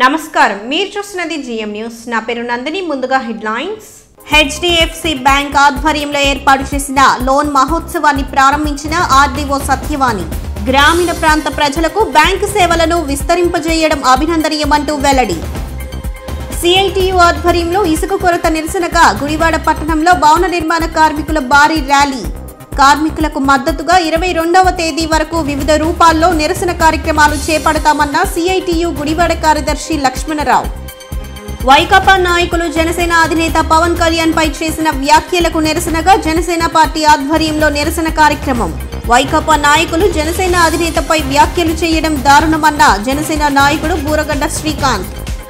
నమస్కారం మీరు చూస్తున్నది జిఎం న్యూస్ నా పేరు నందిని ముందుగా హెడ్లైన్స్ హెచ్డిఎఫ్సి బ్యాంక్ ఆధ్వర్యంలో ఏర్పాటు చేసిన లోన్ మహోత్సవాన్ని ప్రారంభించిన ఆర్డీఓ సత్యవాణి గ్రామీణ ప్రాంత ప్రజలకు బ్యాంకు సేవలను విస్తరింపజేయడం అభినందనీయమంటూ వెల్లడి సిఐటియు ఆధ్వర్యంలో ఇసుక కొరత నిరసనగా గుడివాడ పట్టణంలో భవన నిర్మాణ కార్మికుల భారీ ర్యాలీ కార్మికులకు మద్దతుగా ఇరవై రెండవ తేదీ వరకు వివిధ రూపాల్లో నిరసన కార్యక్రమాలు చేపడతామన్న సిఐటియు గుడివాడ కార్యదర్శి లక్ష్మణరావు వైకాపా నాయకులు జనసేన అధినేత పవన్ కళ్యాణ్ పై చేసిన వ్యాఖ్యలకు నిరసనగా జనసేన పార్టీ ఆధ్వర్యంలో నిరసన కార్యక్రమం వైకాపా నాయకులు జనసేన అధినేతపై వ్యాఖ్యలు చేయడం దారుణమన్న జనసేన నాయకుడు బూరగడ్డ శ్రీకాంత్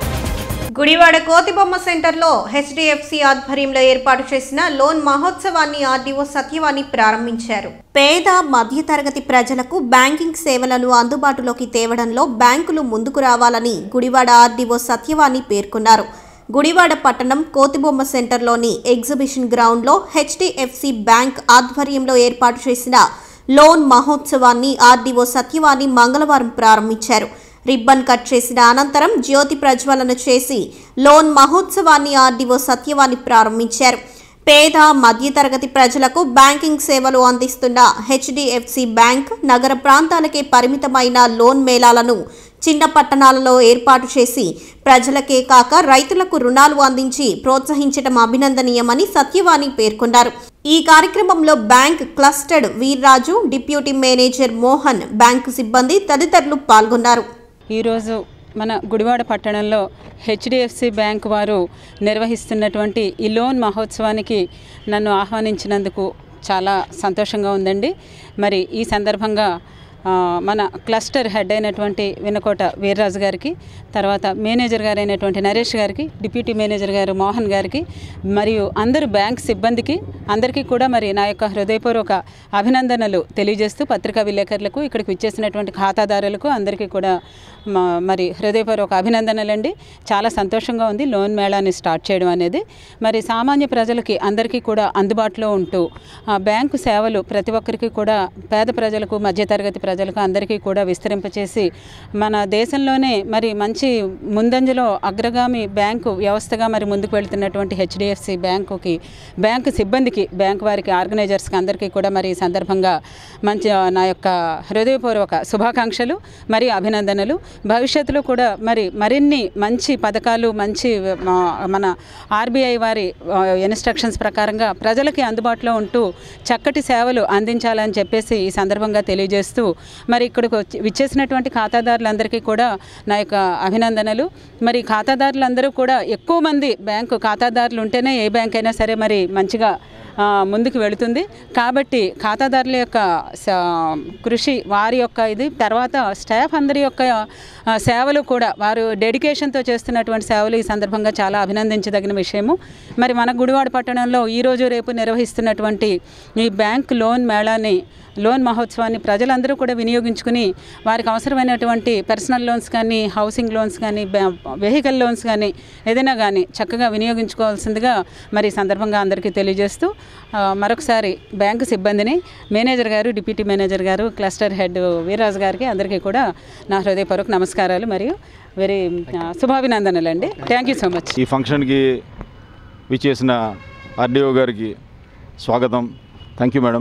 గుడివాడ కోతిబొమ్మ సెంటర్లో హెచ్డిఎఫ్సి ఆధ్వర్యంలో ఏర్పాటు చేసిన లోన్ మహోత్సవాన్ని ఆర్డీఓ సత్యవాణి ప్రారంభించారు పేద మధ్యతరగతి ప్రజలకు బ్యాంకింగ్ సేవలను అందుబాటులోకి తేవడంలో బ్యాంకులు ముందుకు రావాలని గుడివాడ ఆర్డీఓ సత్యవాణి పేర్కొన్నారు గుడివాడ పట్టణం కోతిబొమ్మ సెంటర్లోని ఎగ్జిబిషన్ గ్రౌండ్లో హెచ్డిఎఫ్సి బ్యాంక్ ఆధ్వర్యంలో ఏర్పాటు చేసిన లోన్ మహోత్సవాన్ని ఆర్డీఓ సత్యవాణి మంగళవారం ప్రారంభించారు రిబ్బన్ కట్ చేసిన అనంతరం జ్యోతి ప్రజ్వలన చేసి లోన్ మహోత్సవాన్ని ఆర్డీఓ సత్యవాణి ప్రారంభించారు పేద మధ్యతరగతి ప్రజలకు బ్యాంకింగ్ సేవలు అందిస్తున్న హెచ్డిఎఫ్సి బ్యాంక్ నగర ప్రాంతాలకే పరిమితమైన లోన్ మేళాలను చిన్న పట్టణాలలో ఏర్పాటు చేసి ప్రజలకే కాక రైతులకు రుణాలు అందించి ప్రోత్సహించడం అభినందనీయమని సత్యవాణి పేర్కొన్నారు ఈ కార్యక్రమంలో bank clustered Veerraju deputy manager Mohan bank సిబ్బంది తదితరులు పాల్గొన్నారు ఈరోజు మన గుడివాడ పట్టణంలో హెచ్డిఎఫ్సి బ్యాంక్ వారు నిర్వహిస్తున్నటువంటి ఈ లోన్ మహోత్సవానికి నన్ను ఆహ్వానించినందుకు చాలా సంతోషంగా ఉందండి మరి ఈ సందర్భంగా ఆ, మన క్లస్టర్ హెడ్ అయినటువంటి వినకోట వీర్రాజు గారికి తర్వాత మేనేజర్ గారు అయినటువంటి నరేష్ గారికి డిప్యూటీ మేనేజర్ గారు మోహన్ గారికి మరియు అందరు బ్యాంక్ సిబ్బందికి అందరికీ కూడా మరి నా యొక్క హృదయపూర్వక అభినందనలు తెలియజేస్తూ పత్రికా విలేకరులకు ఇక్కడికి విచ్చేసినటువంటి ఖాతాదారులకు అందరికీ కూడా మ- మరి హృదయపూర్వక అభినందనలండి చాలా సంతోషంగా ఉంది లోన్ మేళాని స్టార్ట్ చేయడం అనేది మరి సామాన్య ప్రజలకి అందరికీ కూడా అందుబాటులో ఉంటూ ఆ బ్యాంకు సేవలు ప్రతి ఒక్కరికి కూడా పేద ప్రజలకు మధ్యతరగతి ప్రజలకు అందరికీ కూడా విస్తరింపచేసి మన దేశంలోనే మరి మంచి ముందంజలో అగ్రగామి బ్యాంకు వ్యవస్థగా మరి ముందుకు వెళ్తున్నటువంటి హెచ్డిఎఫ్సి బ్యాంకుకి బ్యాంకు సిబ్బందికి బ్యాంకు వారికి ఆర్గనైజర్స్కి అందరికీ కూడా మరి ఈ సందర్భంగా మంచి నా యొక్క హృదయపూర్వక శుభాకాంక్షలు మరియు అభినందనలు భవిష్యత్తులో కూడా మరి మరిన్ని మంచి పథకాలు మంచి ఆ, మన ఆర్బీఐ వారి ఆ, ఇన్స్ట్రక్షన్స్ ప్రకారంగా ప్రజలకి అందుబాటులో ఉంటూ చక్కటి సేవలు అందించాలని చెప్పేసి ఈ సందర్భంగా తెలియజేస్తూ మరి ఇక్కడికి వచ్చి విచ్చేసినటువంటి ఖాతాదారులందరికీ కూడా నా యొక్క అభినందనలు మరి ఖాతాదారులందరూ కూడా ఎక్కువ మంది బ్యాంకు ఖాతాదారులు ఉంటేనే ఏ బ్యాంక్ అయినా సరే మరి మంచిగా ఆ, ముందుకు వెళుతుంది కాబట్టి ఖాతాదారుల యొక్క స- కృషి వారి యొక్క ఇది తర్వాత స్టాఫ్ అందరి యొక్క ఆ, సేవలు కూడా వారు డెడికేషన్తో చేస్తున్నటువంటి సేవలు ఈ సందర్భంగా చాలా అభినందించదగిన విషయము మరి మన గుడివాడ పట్టణంలో ఈరోజు రేపు నిర్వహిస్తున్నటువంటి ఈ బ్యాంక్ లోన్ మేళాని లోన్ మహోత్సవాన్ని ప్రజలందరూ కూడా వినియోగించుకుని వారికి అవసరమైనటువంటి పర్సనల్ లోన్స్ కానీ హౌసింగ్ లోన్స్ కానీ వెహికల్ లోన్స్ కానీ ఏదైనా కానీ చక్కగా వినియోగించుకోవాల్సిందిగా మరి ఈ సందర్భంగా అందరికీ తెలియజేస్తూ ఆ, మరొకసారి బ్యాంకు సిబ్బందిని మేనేజర్ గారు డిప్యూటీ మేనేజర్ గారు క్లస్టర్ హెడ్ వీర్రాజు గారికి అందరికీ కూడా నా హృదయపూర్వక నమస్కారాలు మరియు వెరీ శుభాభినందనలు అండి థ్యాంక్ యూ సో మచ్ ఈ ఫంక్షన్కి విచ్చేసిన ఆర్డీఓ గారికి స్వాగతం థ్యాంక్ యూ మేడం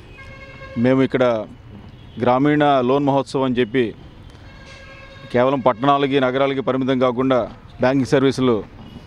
మేము ఇక్కడ గ్రామీణ లోన్ మహోత్సవం అని చెప్పి కేవలం పట్టణాలకి నగరాలకి పరిమితం కాకుండా బ్యాంకింగ్ సర్వీసులు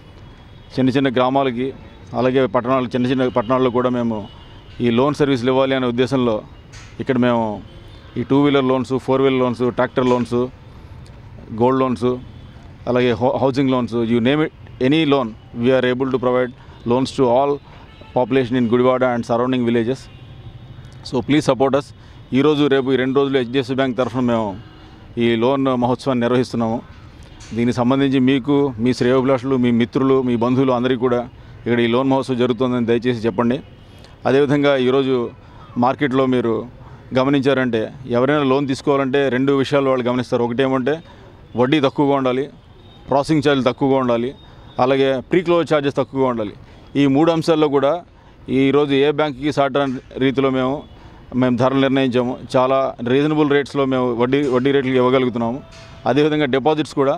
చిన్న చిన్న గ్రామాలకి అలాగే పట్టణాలు చిన్న చిన్న పట్టణాల్లో కూడా మేము ఈ లోన్ సర్వీసులు ఇవ్వాలి అనే ఉద్దేశంలో ఇక్కడ మేము ఈ two wheeler loans four wheeler loans tractor loans gold loans అలాగే hou- housing loans you name it any loan we are able to provide loans to all population in Gudivada and surrounding villages so please support us ఈరోజు రేపు ఈ రెండు రోజులు HDFC bank తరఫున మేము ఈ loan మహోత్సవాన్ని నిర్వహిస్తున్నాము దీనికి సంబంధించి మీకు మీ శ్రేయోభిలాషులు మీ మిత్రులు మీ బంధువులు అందరికీ కూడా ఇక్కడ ఈ లోన్ మహోత్సవం జరుగుతుందని దయచేసి చెప్పండి అదేవిధంగా ఈరోజు మార్కెట్లో మీరు గమనించారంటే ఎవరైనా లోన్ తీసుకోవాలంటే రెండు విషయాలు వాళ్ళు గమనిస్తారు ఒకటి ఏమంటే వడ్డీ తక్కువగా ఉండాలి ప్రాసెసింగ్ ఛార్జ్ తక్కువగా ఉండాలి అలాగే ప్రీ క్లోజ్ ఛార్జెస్ తక్కువగా ఉండాలి ఈ మూడు అంశాల్లో కూడా ఈరోజు ఏ బ్యాంక్కి సాటన్ రీతిలో మేము మేము ధరలు నిర్ణయించాము చాలా రీజనబుల్ రేట్స్లో మేము వడ్డీ వడ్డీ రేట్లు ఇవ్వగలుగుతున్నాము అదేవిధంగా డిపాజిట్స్ కూడా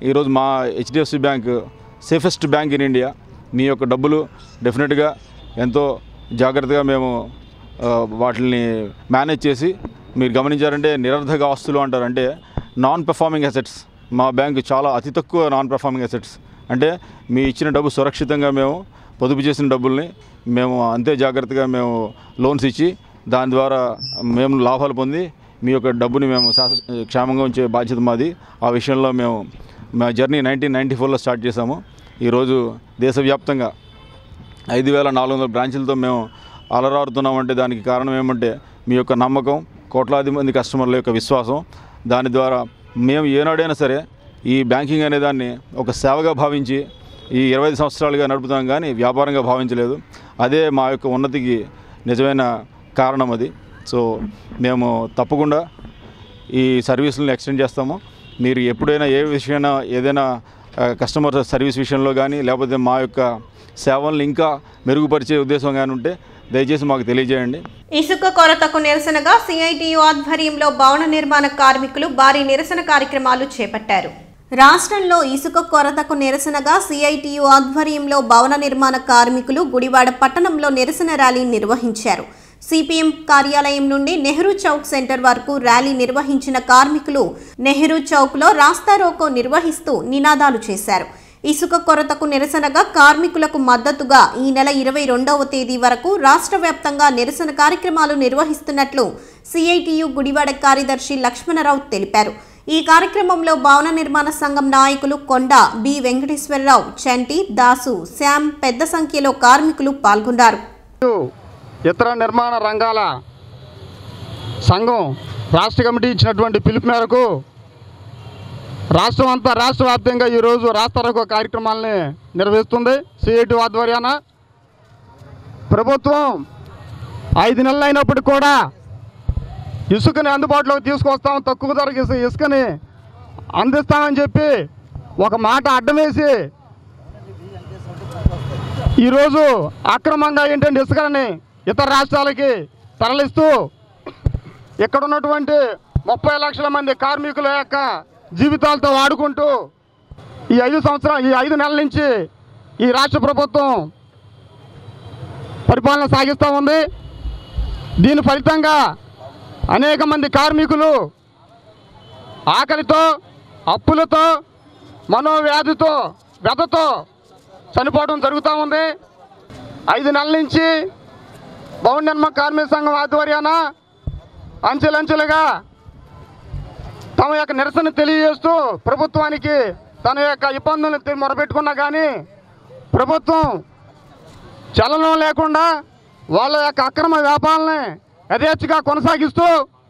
ఈరోజు మా HDFC bank safest bank in India మీ యొక్క డబ్బులు డెఫినెట్గా ఎంతో జాగ్రత్తగా మేము ఆ, వాటిని మేనేజ్ చేసి మీరు గమనించారంటే నిరర్ధక ఆస్తులు అంటారు అంటే నాన్ పెర్ఫార్మింగ్ అసెట్స్ మా బ్యాంకు చాలా అతి తక్కువ నాన్ పెర్ఫార్మింగ్ అసెట్స్ అంటే మీ ఇచ్చిన డబ్బు సురక్షితంగా మేము పొదుపు చేసిన డబ్బుల్ని మేము అంతే జాగ్రత్తగా మేము లోన్స్ ఇచ్చి దాని ద్వారా మేము లాభాలు పొంది మీ యొక్క డబ్బుని మేము శాశ్వ క్షేమంగా ఉంచే బాధ్యత మాది ఆ విషయంలో మేము మా జర్నీ నైన్టీన్ నైంటీ ఫోర్లో స్టార్ట్ చేశాము ఈరోజు దేశవ్యాప్తంగా ఐదు వేల నాలుగు వందల బ్రాంచులతో మేము అలరారుతున్నామంటే దానికి కారణం ఏమంటే మీ యొక్క నమ్మకం కోట్లాది మంది కస్టమర్ల యొక్క విశ్వాసం దాని ద్వారా మేము ఏనాడైనా సరే ఈ బ్యాంకింగ్ అనే దాన్ని ఒక సేవగా భావించి ఈ ఇరవై ఐదు సంవత్సరాలుగా నడుపుతాం కానీ వ్యాపారంగా భావించలేదు అదే మా యొక్క ఉన్నతికి నిజమైన కారణం అది సో మేము తప్పకుండా ఈ సర్వీసులను ఎక్స్టెండ్ చేస్తాము మీరు ఎప్పుడైనా ఏ విషయమైనా ఏదైనా ఆ, కస్టమర్ సర్వీస్ విషయంలో కానీ లేకపోతే మా యొక్క సేవలను ఇంకా మెరుగుపరిచే ఉద్దేశం కానీ ఉంటే దయచేసి మాకు తెలియజేయండి ఇసుక కొరతకు నిరసనగా సిఐటియు ఆధ్వర్యంలో భవన నిర్మాణ కార్మికులు భారీ నిరసన కార్యక్రమాలు చేపట్టారు రాష్ట్రంలో ఇసుక కొరతకు నిరసనగా సిఐటియు ఆధ్వర్యంలో భవన నిర్మాణ కార్మికులు గుడివాడ పట్టణంలో నిరసన ర్యాలీ నిర్వహించారు సిపిఎం కార్యాలయం నుండి నెహ్రూ చౌక్ సెంటర్ వరకు ర్యాలీ నిర్వహించిన కార్మికులు నెహ్రూ చౌక్లో రాస్తారోకో నిర్వహిస్తూ నినాదాలు చేశారు ఇసుక కొరతకు నిరసనగా కార్మికులకు మద్దతుగా ఈ నెల ఇరవై రెండవ తేదీ వరకు రాష్ట్ర వ్యాప్తంగా నిరసన కార్యక్రమాలు నిర్వహిస్తున్నట్లు సిఐటియు గుడివాడ కార్యదర్శి లక్ష్మణరావు తెలిపారు ఈ కార్యక్రమంలో భవన నిర్మాణ సంఘం నాయకులు కొండ బి వెంకటేశ్వరరావు చంటి దాసు శ్యామ్ పెద్ద సంఖ్యలో కార్మికులు పాల్గొన్నారు ఇతర నిర్మాణ రంగాల సంఘం రాష్ట్ర కమిటీ ఇచ్చినటువంటి పిలుపు మేరకు రాష్ట్రం అంతా రాష్ట్ర వ్యాప్తంగా ఈరోజు రాస్తారోకో కార్యక్రమాలని నిర్వహిస్తుంది సిఐటి ఆధ్వర్యాన ప్రభుత్వం ఐదు నెలలు అయినప్పటికీ కూడా ఇసుకని అందుబాటులోకి తీసుకొస్తాం తక్కువ ధరకు ఇసు ఇసుకని అందిస్తామని చెప్పి ఒక మాట అడ్డం వేసి ఈరోజు అక్రమంగా ఏంటంటే ఇసుకని ఇతర రాష్ట్రాలకి తరలిస్తూ ఇక్కడ ఉన్నటువంటి ముప్పై లక్షల మంది కార్మికుల యొక్క జీవితాలతో వాడుకుంటూ ఈ ఐదు సంవత్సరాలు ఈ ఐదు నెలల నుంచి ఈ రాష్ట్ర ప్రభుత్వం పరిపాలన సాగిస్తూ ఉంది దీని ఫలితంగా అనేక మంది కార్మికులు ఆకలితో అప్పులతో మనోవ్యాధితో వ్యధతో చనిపోవడం జరుగుతూ ఉంది ఐదు నెలల నుంచి భవన నిర్మాణ కార్మిక సంఘం ఆధ్వర్యాన అంచెలంచెలుగా తమ యొక్క నిరసన తెలియజేస్తూ ప్రభుత్వానికి తన యొక్క ఇబ్బందులను తె- మొరపెట్టుకున్నా కానీ ప్రభుత్వం చలనం లేకుండా వాళ్ళ యొక్క అక్రమ వ్యాపారాలని యథేచ్ఛగా కొనసాగిస్తూ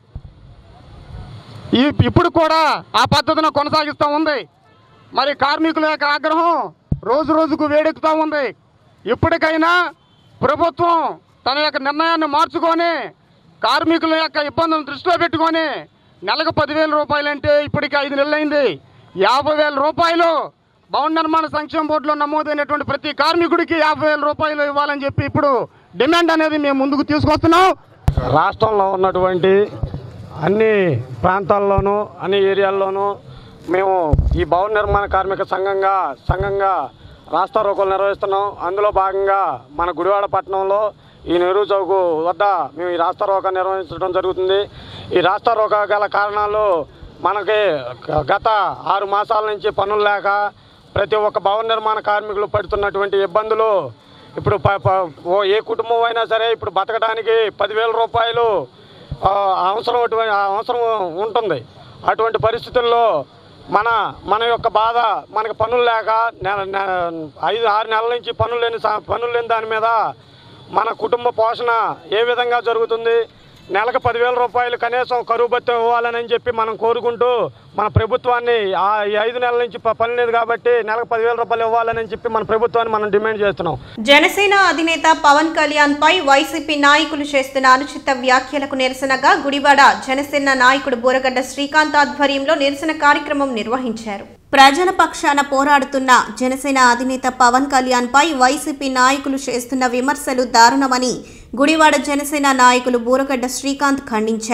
ఈ ఇప్పుడు కూడా ఆ పద్ధతిని కొనసాగిస్తూ ఉంది మరి కార్మికుల యొక్క ఆగ్రహం రోజు రోజుకు వేడెక్కుతూ ఉంది ఇప్పటికైనా ప్రభుత్వం తన యొక్క నిర్ణయాన్ని మార్చుకొని కార్మికుల యొక్క ఇబ్బందులను దృష్టిలో పెట్టుకొని నెలకు పదివేల రూపాయలు అంటే ఇప్పటికి ఐదు నెలలైంది యాభై వేల రూపాయలు భవన నిర్మాణ సంక్షేమ బోర్డులో నమోదైనటువంటి ప్రతి కార్మికుడికి యాభై వేల రూపాయలు ఇవ్వాలని చెప్పి ఇప్పుడు డిమాండ్ అనేది మేము ముందుకు తీసుకొస్తున్నాం రాష్ట్రంలో ఉన్నటువంటి అన్ని ప్రాంతాల్లోనూ అన్ని ఏరియాల్లోనూ మేము ఈ భవన నిర్మాణ కార్మిక సంఘంగా సంఘంగా రాస్తా రోకోలు నిర్వహిస్తున్నాం అందులో భాగంగా మన గుడివాడ పట్టణంలో ఈ నెహ్రూ చౌక్ వద్ద మేము ఈ రాస్తా రోక నిర్వహించడం జరుగుతుంది ఈ రాస్తా రోక గల కారణాలు మనకి గ- గత ఆరు మాసాల నుంచి పనులు లేక ప్రతి ఒక్క భవన నిర్మాణ కార్మికులు పడుతున్నటువంటి ఇబ్బందులు ఇప్పుడు ప- ప- ఓ ఏ కుటుంబం అయినా సరే ఇప్పుడు బతకడానికి పదివేల రూపాయలు ఆ, అవసరం అటువంటి అవసరం ఉంటుంది అటువంటి పరిస్థితుల్లో మన మన యొక్క బాధ మనకు పనులు లేక నెల- నె- ఐదు ఆరు నెలల నుంచి పనులు లేని స- పనులు లేని దాని మీద మన కుటుంబ పోషణ ఏ విధంగా జరుగుతుంది నెలకు పదివేల రూపాయలు కనీసం కరువు భత్యం ఇవ్వాలని చెప్పి మనం కోరుకుంటూ మన ప్రభుత్వాన్ని ఆ ఈ ఐదు నెలల నుంచి ప- పని లేదు కాబట్టి నెలకు పదివేల రూపాయలు ఇవ్వాలని చెప్పి మన ప్రభుత్వాన్ని మనం డిమాండ్ చేస్తున్నాం జనసేన అధినేత పవన్ కళ్యాణ్ పై వైసీపీ నాయకులు చేస్తున్న అనుచిత వ్యాఖ్యలకు నిరసనగా గుడివాడ జనసేన నాయకుడు బోరగడ్డ శ్రీకాంత్ ఆధ్వర్యంలో నిరసన కార్యక్రమం నిర్వహించారు ప్రజల పక్షాన పోరాడుతున్న జనసేన అధినేత పవన్ కళ్యాణ్ పై వైసీపీ నాయకులు చేస్తున్న విమర్శలు దారుణమని గుడివాడ జనసేన నాయకులు బూరగడ్డ శ్రీకాంత్ ఖండించారు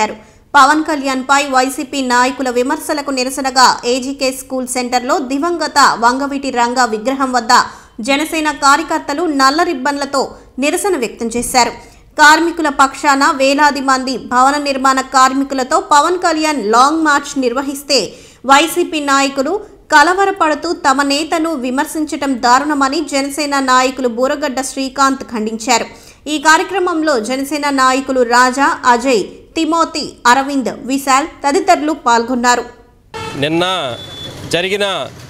పవన్ కళ్యాణ్ పై వైసీపీ నాయకుల విమర్శలకు నిరసనగా ఏజీకే స్కూల్ సెంటర్లో దివంగత వంగవీటి రంగ విగ్రహం వద్ద జనసేన కార్యకర్తలు నల్ల రిబ్బన్లతో నిరసన వ్యక్తం చేశారు కార్మికుల పక్షాన వేలాది మంది భవన నిర్మాణ కార్మికులతో పవన్ కళ్యాణ్ లాంగ్ మార్చ్ నిర్వహిస్తే వైసీపీ నాయకులు కలవరపడుతూ తమ నేతను విమర్శించటం దారుణమని జనసేన నాయకులు బూరగడ్డ శ్రీకాంత్ ఖండించారు ఈ కార్యక్రమంలో జనసేన నాయకులు రాజా అజయ్ తిమోతి అరవింద్ విశాల్ తదితరులు పాల్గొన్నారు నిన్న జరిగిన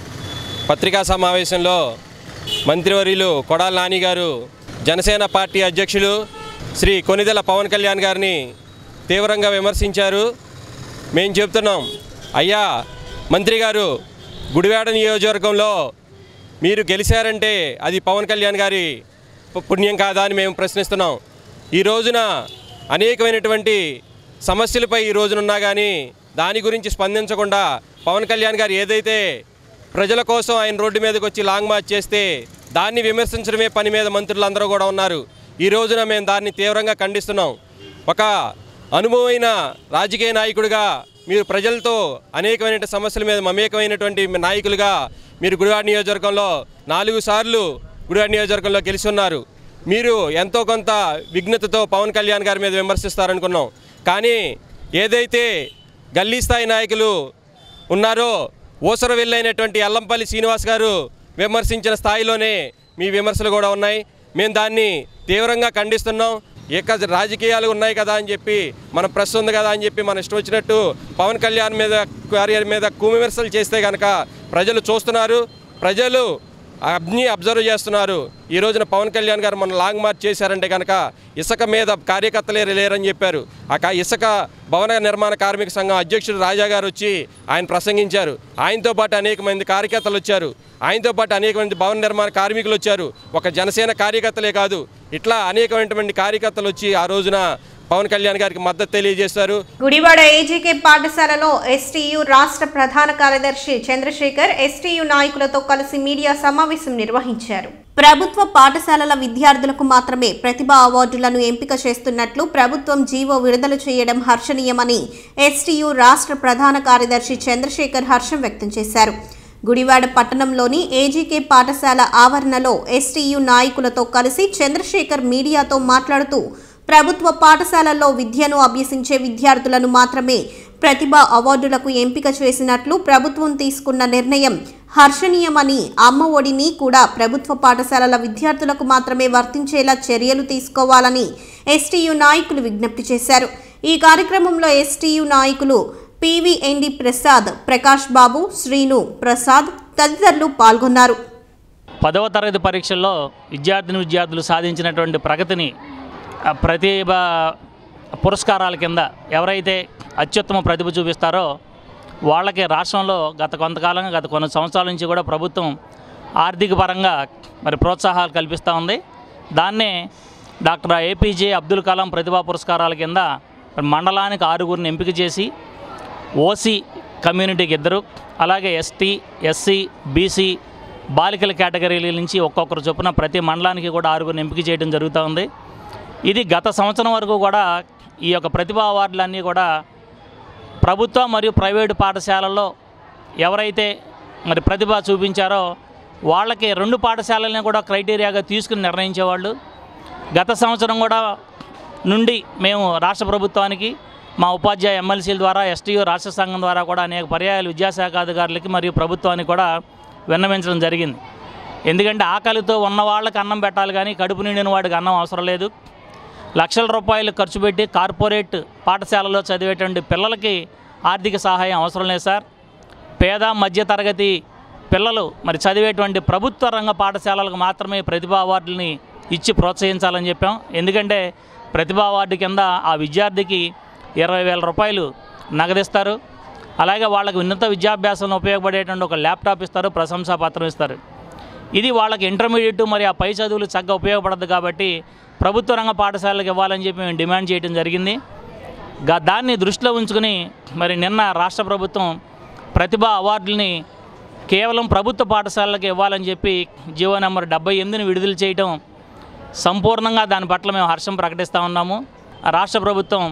పత్రికా సమావేశంలో మంత్రివర్యులు కొడాల నాని గారు జనసేన పార్టీ అధ్యక్షులు శ్రీ కొనిదెల పవన్ కళ్యాణ్ గారిని తీవ్రంగా విమర్శించారు మేము చెప్తున్నాం అయ్యా మంత్రి గారు గుడివాడ నియోజకవర్గంలో మీరు గెలిచారంటే అది పవన్ కళ్యాణ్ గారి పు- పుణ్యం కాదా అని మేము ప్రశ్నిస్తున్నాం ఈ రోజున అనేకమైనటువంటి సమస్యలపై ఈ రోజున ఉన్నా కానీ దాని గురించి స్పందించకుండా పవన్ కళ్యాణ్ గారు ఏదైతే ప్రజల కోసం ఆయన రోడ్డు మీదకి వచ్చి లాంగ్ మార్చ్ చేస్తే దాన్ని విమర్శించడమే పని మీద మంత్రులందరూ కూడా ఉన్నారు ఈ రోజున మేము దాన్ని తీవ్రంగా ఖండిస్తున్నాం ఒక అనుభవమైన రాజకీయ నాయకుడిగా మీరు ప్రజలతో అనేకమైన సమస్యల మీద మమేకమైనటువంటి నాయకులుగా మీరు గుడివాడ నియోజకవర్గంలో నాలుగు సార్లు గుడివాడ నియోజకవర్గంలో గెలిచి ఉన్నారు మీరు ఎంతో కొంత విఘ్నతతో పవన్ కళ్యాణ్ గారి మీద విమర్శిస్తారనుకున్నాం కానీ ఏదైతే గల్లీ స్థాయి నాయకులు ఉన్నారో ఊసర వెళ్ళైనటువంటి అల్లంపల్లి శ్రీనివాస్ గారు విమర్శించిన స్థాయిలోనే మీ విమర్శలు కూడా ఉన్నాయి మేము దాన్ని తీవ్రంగా ఖండిస్తున్నాం ఏక రాజకీయాలు ఉన్నాయి కదా అని చెప్పి మన ప్రెస్ ఉంది కదా అని చెప్పి మన ఇష్టం వచ్చినట్టు పవన్ కళ్యాణ్ మీద కార్యాల మీద కువిమర్శలు చేస్తే కనుక ప్రజలు చూస్తున్నారు ప్రజలు అగ్ని అబ్జర్వ్ చేస్తున్నారు ఈ రోజున పవన్ కళ్యాణ్ గారు మన లాంగ్ మార్చ్ చేశారంటే కనుక ఇసుక మీద కార్యకర్తలే లేరని చెప్పారు ఆ కా- ఇసుక భవన నిర్మాణ కార్మిక సంఘం అధ్యక్షుడు రాజా గారు వచ్చి ఆయన ప్రసంగించారు ఆయనతో పాటు అనేక మంది కార్యకర్తలు వచ్చారు ఆయనతో పాటు అనేక మంది భవన నిర్మాణ కార్మికులు వచ్చారు ఒక జనసేన కార్యకర్తలే కాదు ఇట్లా అనేకమైనటువంటి కార్యకర్తలు వచ్చి ఆ రోజున పవన్ కళ్యాణ్ గారికి మద్దతు తెలియజేశారు గుడివాడ ఏజీకే పాఠశాలలో ఎస్టీయు రాష్ట్ర ప్రధాన కార్యదర్శి చంద్రశేఖర్ ఎస్టీయు నాయకులతో కలిసి మీడియా సమావేశం నిర్వహించారు ప్రభుత్వ పాఠశాలల విద్యార్థులకు మాత్రమే ప్రతిభా అవార్డులను ఎంపిక చేస్తున్నట్లు ప్రభుత్వం జీవో విడుదల చేయడం హర్షణీయమని ఎస్టీయు రాష్ట్ర ప్రధాన కార్యదర్శి చంద్రశేఖర్ హర్షం వ్యక్తం చేశారు గుడివాడ పట్టణంలోని ఏజీకే పాఠశాల ఆవరణలో ఎస్టీయు నాయకులతో కలిసి చంద్రశేఖర్ మీడియాతో మాట్లాడుతూ ప్రభుత్వ పాఠశాలల్లో విద్యను అభ్యసించే విద్యార్థులను మాత్రమే ప్రతిభ అవార్డులకు ఎంపిక చేసినట్లు ప్రభుత్వం తీసుకున్న నిర్ణయం హర్షణీయమని అమ్మ ఒడిని కూడా ప్రభుత్వ పాఠశాలల విద్యార్థులకు మాత్రమే వర్తించేలా చర్యలు తీసుకోవాలని ఎస్టీయు నాయకులు విజ్ఞప్తి చేశారు ఈ కార్యక్రమంలో ఎస్టీయు నాయకులు పివిఎన్డి ప్రసాద్ ప్రకాష్ బాబు శ్రీను ప్రసాద్ తదితరులు పాల్గొన్నారు పదవ తరగతి పరీక్షల్లో విద్యార్థిని విద్యార్థులు సాధించినటువంటి ప్రగతిని ఆ, ప్రతిభ పురస్కారాల కింద ఎవరైతే అత్యుత్తమ ప్రతిభ చూపిస్తారో వాళ్ళకి రాష్ట్రంలో గత కొంతకాలంగా గత కొన్ని సంవత్సరాల నుంచి కూడా ప్రభుత్వం ఆర్థిక పరంగా మరి ప్రోత్సాహాలు కల్పిస్తూ ఉంది దాన్నే డాక్టర్ ఏపీజే అబ్దుల్ కలాం ప్రతిభా పురస్కారాల కింద మరి మండలానికి ఆరుగురిని ఎంపిక చేసి ఓసీ కమ్యూనిటీకి ఇద్దరు అలాగే ఎస్టీ ఎస్సీ బీసీ బాలికల కేటగిరీల నుంచి ఒక్కొక్కరు చొప్పున ప్రతి మండలానికి కూడా ఆరుగురిని ఎంపిక చేయడం జరుగుతూ ఉంది ఇది గత సంవత్సరం వరకు కూడా ఈ యొక్క ప్రతిభా అవార్డులన్నీ కూడా ప్రభుత్వ మరియు ప్రైవేటు పాఠశాలల్లో ఎవరైతే మరి ప్రతిభ చూపించారో వాళ్ళకి రెండు పాఠశాలలని కూడా క్రైటీరియాగా తీసుకుని నిర్ణయించేవాళ్ళు గత సంవత్సరం కూడా నుండి మేము రాష్ట్ర ప్రభుత్వానికి మా ఉపాధ్యాయ ఎమ్మెల్సీల ద్వారా ఎస్టీయూ రాష్ట్ర సంఘం ద్వారా కూడా అనేక పర్యాయాలు విద్యాశాఖ అధికారులకి మరియు ప్రభుత్వానికి కూడా విన్నవించడం జరిగింది ఎందుకంటే ఆకలితో ఉన్న వాళ్ళకి అన్నం పెట్టాలి కానీ కడుపు నిండిన వాడికి అన్నం అవసరం లేదు లక్షల రూపాయలు ఖర్చు పెట్టి కార్పొరేట్ పాఠశాలలో చదివేటువంటి పిల్లలకి ఆర్థిక సహాయం అవసరం లేదు సార్ పేద మధ్యతరగతి పిల్లలు మరి చదివేటువంటి ప్రభుత్వ రంగ పాఠశాలలకు మాత్రమే ప్రతిభా అవార్డుల్ని ఇచ్చి ప్రోత్సహించాలని చెప్పాం ఎందుకంటే ప్రతిభా అవార్డు కింద ఆ విద్యార్థికి ఇరవై వేల రూపాయలు నగదిస్తారు అలాగే వాళ్ళకి ఉన్నత విద్యాభ్యాసంలో ఉపయోగపడేటువంటి ఒక ల్యాప్టాప్ ఇస్తారు ప్రశంసా పత్రం ఇస్తారు ఇది వాళ్ళకి ఇంటర్మీడియట్ మరి ఆ పై చదువులు చక్కగా ఉపయోగపడదు కాబట్టి ప్రభుత్వ రంగ పాఠశాలకు ఇవ్వాలని చెప్పి మేము డిమాండ్ చేయడం జరిగింది గా- దాన్ని దృష్టిలో ఉంచుకుని మరి నిన్న రాష్ట్ర ప్రభుత్వం ప్రతిభా అవార్డుల్ని కేవలం ప్రభుత్వ పాఠశాలలకు ఇవ్వాలని చెప్పి జీవో నెంబర్ డెబ్బై ఎనిమిదిని విడుదల చేయటం సంపూర్ణంగా దాని పట్ల మేము హర్షం ప్రకటిస్తూ ఉన్నాము ఆ రాష్ట్ర ప్రభుత్వం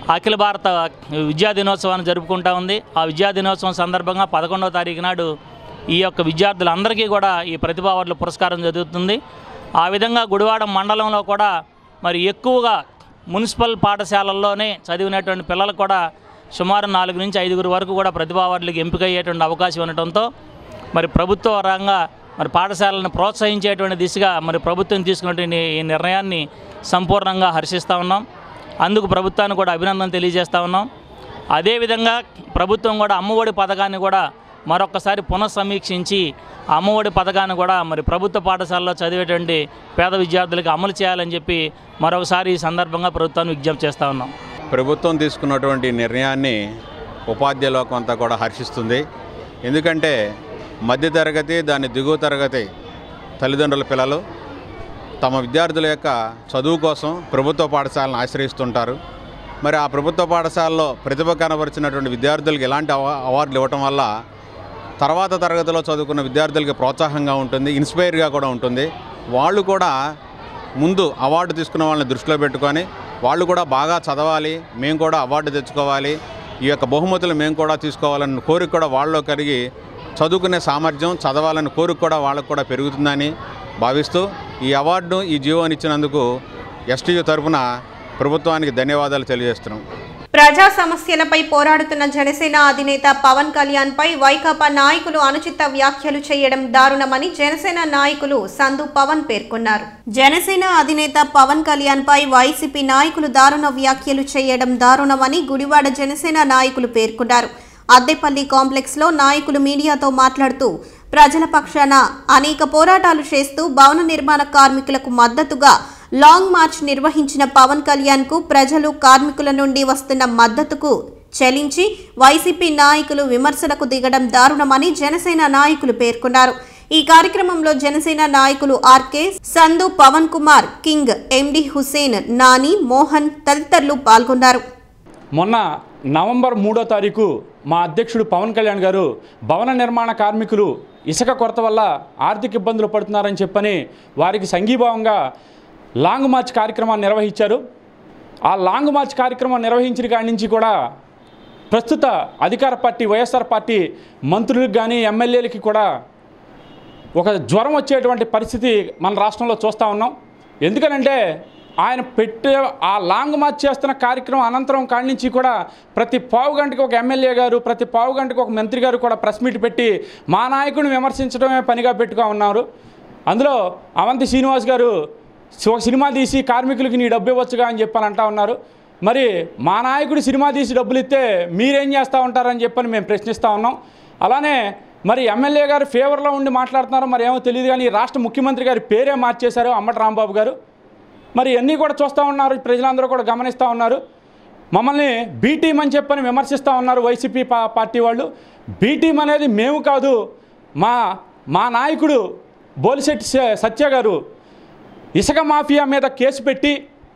అఖిల భారత విద్యా దినోత్సవాన్ని జరుపుకుంటా ఉంది ఆ విద్యా దినోత్సవం సందర్భంగా పదకొండవ తారీఖు నాడు ఈ యొక్క విద్యార్థులందరికీ కూడా ఈ ప్రతిభా అవార్డుల పురస్కారం జరుగుతుంది ఆ విధంగా గుడివాడ మండలంలో కూడా మరి ఎక్కువగా మున్సిపల్ పాఠశాలల్లోనే చదివినటువంటి పిల్లలకు కూడా సుమారు నాలుగు నుంచి ఐదుగురు వరకు కూడా ప్రతిభా అవార్డులకు ఎంపిక అయ్యేటువంటి అవకాశం ఉండటంతో మరి ప్రభుత్వ రంగా మరి పాఠశాలను ప్రోత్సహించేటువంటి దిశగా మరి ప్రభుత్వం తీసుకున్నటువంటి ఈ నిర్ణయాన్ని సంపూర్ణంగా హర్షిస్తూ ఉన్నాం అందుకు ప్రభుత్వానికి కూడా అభినందన తెలియజేస్తూ ఉన్నాం అదేవిధంగా ప్రభుత్వం కూడా అమ్మఒడి పథకాన్ని కూడా మరొకసారి పునఃసమీక్షించి ఆ అమ్మఒడి పథకాన్ని కూడా మరి ప్రభుత్వ పాఠశాలలో చదివేటువంటి పేద విద్యార్థులకు అమలు చేయాలని చెప్పి మరొకసారి ఈ సందర్భంగా ప్రభుత్వాన్ని విజ్ఞప్తి చేస్తూ ఉన్నాం ప్రభుత్వం తీసుకున్నటువంటి నిర్ణయాన్ని ఉపాధ్యాయ లోకం అంతా కూడా హర్షిస్తుంది ఎందుకంటే మధ్యతరగతి దాని దిగువ తరగతి తల్లిదండ్రుల పిల్లలు తమ విద్యార్థుల యొక్క చదువు కోసం ప్రభుత్వ పాఠశాలను ఆశ్రయిస్తుంటారు మరి ఆ ప్రభుత్వ పాఠశాలలో ప్రతిభ కనబరిచినటువంటి విద్యార్థులకు ఎలాంటి అవా అవార్డులు ఇవ్వటం వల్ల తర్వాత తరగతిలో చదువుకున్న విద్యార్థులకి ప్రోత్సాహంగా ఉంటుంది ఇన్స్పైర్గా కూడా ఉంటుంది వాళ్ళు కూడా ముందు అవార్డు తీసుకున్న వాళ్ళని దృష్టిలో పెట్టుకొని వాళ్ళు కూడా బాగా చదవాలి మేము కూడా అవార్డు తెచ్చుకోవాలి ఈ యొక్క బహుమతులు మేము కూడా తీసుకోవాలని కోరిక కూడా వాళ్ళలో కలిగి చదువుకునే సామర్థ్యం చదవాలని కోరిక కూడా వాళ్ళకు కూడా పెరుగుతుందని భావిస్తూ ఈ అవార్డును ఈ జీవోని ఇచ్చినందుకు ఎస్టీయూ తరఫున ప్రభుత్వానికి ధన్యవాదాలు తెలియజేస్తున్నాం ప్రజా సమస్యలపై పోరాడుతున్న జనసేన అధినేత పవన్ కళ్యాణ్ పై వైకాపా నాయకులు అనుచిత వ్యాఖ్యలు చేయడం దారుణమని జనసేన నాయకులు సందు పవన్ పేర్కొన్నారు జనసేన అధినేత పవన్ కళ్యాణ్ పై వైసీపీ నాయకులు దారుణ వ్యాఖ్యలు చేయడం దారుణమని గుడివాడ జనసేన నాయకులు పేర్కొన్నారు అద్దెపల్లి కాంప్లెక్స్ లో నాయకులు మీడియాతో మాట్లాడుతూ ప్రజల పక్షాన అనేక పోరాటాలు చేస్తూ భవన నిర్మాణ కార్మికులకు మద్దతుగా లాంగ్ మార్చ్ నిర్వహించిన పవన్ కళ్యాణ్ కు ప్రజలు కార్మికుల నుండి వస్తున్న మద్దతుకు చెలించి వైసీపీ నాయకులు విమర్శలకు దిగడం దారుణమని జనసేన నాయకులు పేర్కొన్నారు ఈ కార్యక్రమంలో జనసేన నాయకులు RK Sandu Pawan Kumar king MD Hussain Nani Mohan తదితరులు పాల్గొన్నారు మొన్న నవంబర్ మూడో తారీఖు మా అధ్యక్షుడు పవన్ కళ్యాణ్ గారు భవన నిర్మాణ కార్మికులు ఇసుక కొరత వల్ల ఆర్థిక ఇబ్బందులు పడుతున్నారని చెప్పని వారికి సంఘీభావంగా లాంగ్ మార్చ్ కార్యక్రమాన్ని నిర్వహించారు ఆ లాంగ్ మార్చ్ కార్యక్రమం నిర్వహించిన కాడి నుంచి కూడా ప్రస్తుత అధికార పార్టీ వైఎస్ఆర్ పార్టీ మంత్రులకు కానీ ఎమ్మెల్యేలకి కూడా ఒక జ్వరం వచ్చేటువంటి పరిస్థితి మన రాష్ట్రంలో చూస్తూ ఉన్నాం ఎందుకనంటే ఆయన పెట్టే ఆ లాంగ్ మార్చ్ చేస్తున్న కార్యక్రమం అనంతరం కాడి నుంచి కూడా ప్రతి పావు గంటకు ఒక ఎమ్మెల్యే గారు ప్రతి పావు గంటకు ఒక మంత్రి గారు కూడా ప్రెస్ మీట్ పెట్టి మా నాయకుడిని విమర్శించడమే పనిగా పెట్టుకో ఉన్నారు అందులో అవంతి శ్రీనివాస్ గారు ఒక సినిమా తీసి కార్మికులకి నీ డబ్బు ఇవ్వచ్చుగా అని చెప్పని అంటా ఉన్నారు మరి మా నాయకుడు సినిమా తీసి డబ్బులు ఇస్తే మీరేం చేస్తూ ఉంటారని చెప్పని మేము ప్రశ్నిస్తూ ఉన్నాం అలానే మరి ఎమ్మెల్యే గారు ఫేవర్లో ఉండి మాట్లాడుతున్నారో మరి ఏమో తెలియదు కానీ రాష్ట్ర ముఖ్యమంత్రి గారి పేరే మార్చేశారు అమ్మటి రాంబాబు గారు మరి అన్నీ కూడా చూస్తూ ఉన్నారు ప్రజలందరూ కూడా గమనిస్తూ ఉన్నారు మమ్మల్ని బీ టీం అని చెప్పని విమర్శిస్తూ ఉన్నారు వైసీపీ పా పార్టీ వాళ్ళు బీ టీం అనేది మేము కాదు మా మా నాయకుడు బోలిశెట్టి స- సత్య గారు ఇసుక మాఫియా మీద కేసు పెట్టి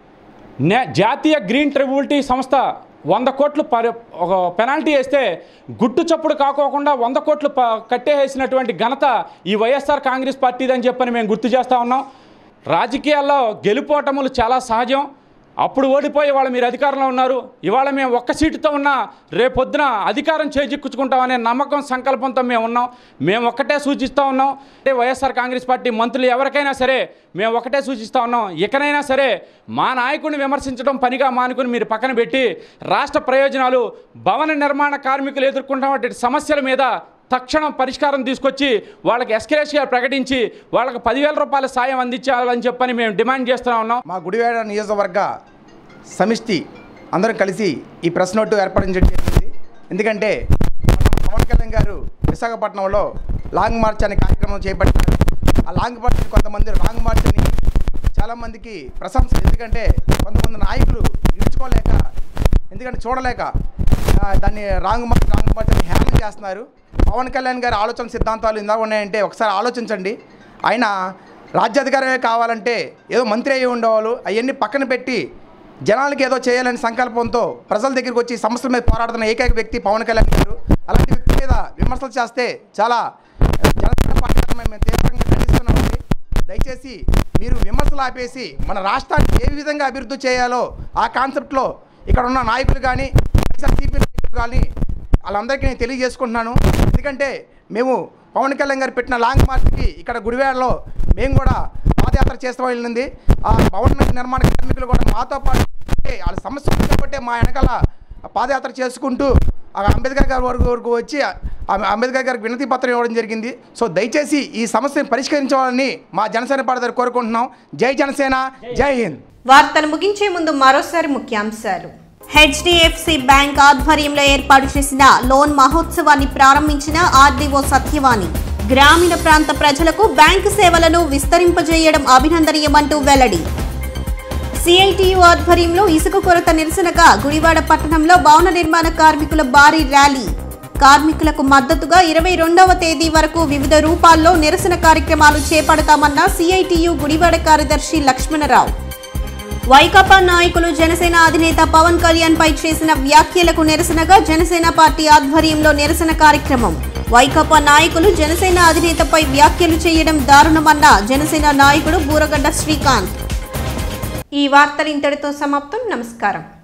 నే జాతీయ గ్రీన్ ట్రిబ్యునల్టీ సంస్థ వంద కోట్లు పరి ఒక పెనాల్టీ వేస్తే గుట్టు చప్పుడు కాకోకుండా వంద కోట్లు ప కట్టేసినటువంటి ఘనత ఈ వైఎస్ఆర్ కాంగ్రెస్ పార్టీదని చెప్పని మేము గుర్తు చేస్తూ ఉన్నాం రాజకీయాల్లో గెలుపోటములు చాలా సహజం అప్పుడు ఓడిపోయి వాళ్ళ మీరు అధికారంలో ఉన్నారు ఇవాళ మేము ఒక్క సీటుతో ఉన్నా రేపొద్దున అధికారం చేజిక్కుంటామనే నమ్మకం సంకల్పంతో మేము ఉన్నాం మేము ఒక్కటే సూచిస్తూ ఉన్నాం అంటే వైఎస్ఆర్ కాంగ్రెస్ పార్టీ మంత్రులు ఎవరికైనా సరే మేము ఒకటే సూచిస్తూ ఉన్నాం ఇకనైనా సరే మా నాయకుడిని విమర్శించడం పనిగా మానుకుని మీరు పక్కన పెట్టి రాష్ట్ర ప్రయోజనాలు భవన నిర్మాణ కార్మికులు ఎదుర్కొంటున్నటువంటి సమస్యల మీద తక్షణం పరిష్కారం తీసుకొచ్చి వాళ్ళకి ఎస్కరేషియా ప్రకటించి వాళ్ళకి పదివేల రూపాయల సాయం అందించాలని చెప్పని మేము డిమాండ్ చేస్తూ ఉన్నాం మా గుడివాడ నియోజకవర్గ సమిష్టి అందరం కలిసి ఈ ప్రెస్ నోటు ఏర్పడించడం జరిగింది ఎందుకంటే మన పవన్ కళ్యాణ్ గారు విశాఖపట్నంలో లాంగ్ మార్చ్ అనే కార్యక్రమం చేపట్టారు ఆ లాంగ్ మార్చ్ కొంతమంది లాంగ్ మార్చ్ అని చాలామందికి ప్రశంసలు ఎందుకంటే కొంతమంది నాయకులు నిలుచుకోలేక ఎందుకంటే చూడలేక ఆ, దాన్ని రాంగ్ మార్చ్ రాంగ్ మార్చ్ అని హేళన చేస్తున్నారు పవన్ కళ్యాణ్ గారి ఆలోచన సిద్ధాంతాలు ఇందా ఉన్నాయంటే ఒకసారి ఆలోచించండి ఆయన రాజ్యాధికారమే కావాలంటే ఏదో మంత్రి అయ్యి ఉండేవాళ్ళు అవన్నీ పక్కన పెట్టి జనాలకి ఏదో చేయాలని సంకల్పంతో ప్రజల దగ్గరికి వచ్చి సమస్యల మీద పోరాడుతున్న ఏకైక వ్యక్తి పవన్ కళ్యాణ్ గారు అలాంటి వ్యక్తి మీద విమర్శలు చేస్తే చాలా జనసేన పార్టీ తరఫున మేము తీవ్రంగా ఖండిస్తున్నామండి దయచేసి మీరు విమర్శలు ఆపేసి మన రాష్ట్రాన్ని ఏ విధంగా అభివృద్ధి చేయాలో ఆ కాన్సెప్ట్లో ఇక్కడ ఉన్న నాయకులు కానీ వైఎస్ఆర్సీపీ నాయకులు కానీ వాళ్ళందరికీ నేను తెలియజేసుకుంటున్నాను ఎందుకంటే మేము పవన్ కళ్యాణ్ గారు పెట్టిన లాంగ్ మార్చ్కి ఇక్కడ గుడివాడలో మేము కూడా పాదయాత్ర చేస్తూ వెళ్ళింది ఆ భవన నిర్మాణ కార్మికులు కూడా మాతో పాటు ఉంటే వాళ్ళ సమస్య ఉంది కాబట్టి మా వెనకాల పాదయాత్ర చేసుకుంటూ ఆ అంబేద్కర్ గారి వరకు వరకు వచ్చి ఆ అంబేద్కర్ గారికి వినతి పత్రం ఇవ్వడం జరిగింది సో దయచేసి ఈ సమస్యను పరిష్కరించాలని మా జనసేన పార్టీ తరఫున కోరుకుంటున్నాం జై జనసేన జై హింద్ వార్తలు ముగించే ముందు మరోసారి ముఖ్యాంశాలు హెచ్డిఎఫ్సి బ్యాంక్ ఆధ్వర్యంలో ఏర్పాటు చేసిన లోన్ మహోత్సవాన్ని ప్రారంభించిన ఆర్డీఓ సత్యవాణి గ్రామీణ ప్రాంత ప్రజలకు బ్యాంకు సేవలను విస్తరింపజేయడం అభినందనీయమంటూ వెల్లడి సిఐటియు ఆధ్వర్యంలో ఇసుక కొరత నిరసనగా గుడివాడ పట్టణంలో భవన నిర్మాణ కార్మికుల భారీ ర్యాలీ కార్మికులకు మద్దతుగా ఇరవై రెండవ తేదీ వరకు వివిధ రూపాల్లో నిరసన కార్యక్రమాలు చేపడతామన్న సిఐటియు గుడివాడ కార్యదర్శి లక్ష్మణరావు వైకాపా నాయకులు జనసేన అధినేత పవన్ కళ్యాణ్ పై చేసిన వ్యాఖ్యలకు నిరసనగా జనసేన పార్టీ ఆధ్వర్యంలో నిరసన కార్యక్రమం వైకాపా నాయకులు జనసేన అధినేతపై వ్యాఖ్యలు చేయడం దారుణమన్న జనసేన నాయకుడు బూరగడ్డ శ్రీకాంత్ ఈ వార్తలు ఇంతటితో సమాప్తం నమస్కారం